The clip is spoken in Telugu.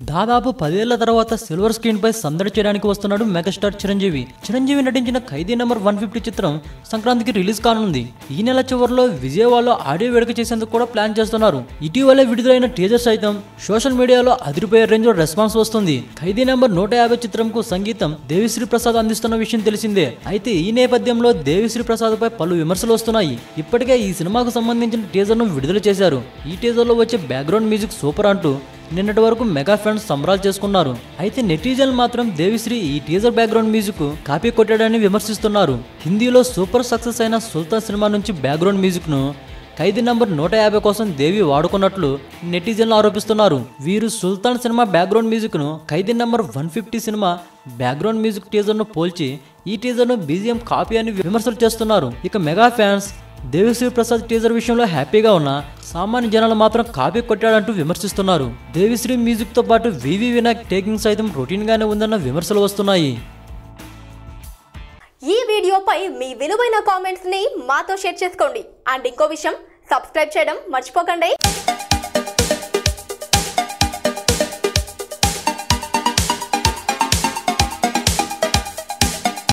దాదాపు పదేళ్ల తర్వాత సిల్వర్ స్క్రీన్ పై సందడి చేయడానికి వస్తున్నాడు మెగాస్టార్ చిరంజీవి చిరంజీవి నటించిన ఖైదీ నెంబర్ వన్ ఫిఫ్టీ చిత్రం సంక్రాంతికి రిలీజ్ కానుంది ఈ నెల చివరిలో విజయవాడలో ఆడియో వేడుక చేసేందుకు కూడా ప్లాన్ చేస్తున్నారు ఇటీవలే విడుదలైన టీజర్ సైతం సోషల్ మీడియాలో అదిరిపోయే రేంజ్ లో రెస్పాన్స్ వస్తుంది ఖైదీ నెంబర్ నూట యాభై చిత్రంకు సంగీతం దేవిశ్రీ ప్రసాద్ అందిస్తున్న విషయం తెలిసిందే అయితే ఈ నేపథ్యంలో దేవిశ్రీ ప్రసాద్ పై పలు విమర్శలు వస్తున్నాయి ఇప్పటికే ఈ సినిమాకు సంబంధించిన టీజర్ ను విడుదల చేశారు ఈ టీజర్ లో వచ్చే బ్యాక్గ్రౌండ్ మ్యూజిక్ సూపర్ అంటూ నిన్నటి వరకు మెగా ఫ్యాన్స్ సంబరాలు చేసుకున్నారు అయితే నెటిజన్లు మాత్రం దేవిశ్రీ ఈ టీజర్ బ్యాక్గ్రౌండ్ మ్యూజిక్ కాపీ కొట్టాడని విమర్శిస్తున్నారు హిందీలో సూపర్ సక్సెస్ అయిన సుల్తాన్ సినిమా నుంచి బ్యాక్గ్రౌండ్ మ్యూజిక్ ను ఖైదీ నంబర్ నూట యాభై కోసం దేవి వాడుకున్నట్లు నెటిజన్లు ఆరోపిస్తున్నారు వీరు సుల్తాన్ సినిమా బ్యాక్గ్రౌండ్ మ్యూజిక్ ను Khaidi number one fifty cinema background music teaser ను పోల్చి ఈ టీజర్ ను బీజిఎం కాపీ అని విమర్శలు చేస్తున్నారు ఇక mega fans Devi Sri Prasad teaser విషయంలో హ్యాపీగా ఉన్న సామాన్య జనాలు మాత్రం కాపీ కొట్టాడంటూ విమర్శిస్తున్నారు దేవిశ్రీ మ్యూజిక్ తో పాటు వివి వినాయక్ టేకింగ్ సైతం రొటీన్ గానే ఉందన్న విమర్శలు వస్తున్నాయి ఈ వీడియోపై మీ విలువైన కామెంట్స్ ని మాతో షేర్ చేసుకోండి అండ్ ఇంకో విషయం సబ్స్క్రైబ్ చేయడం మర్చిపోకండి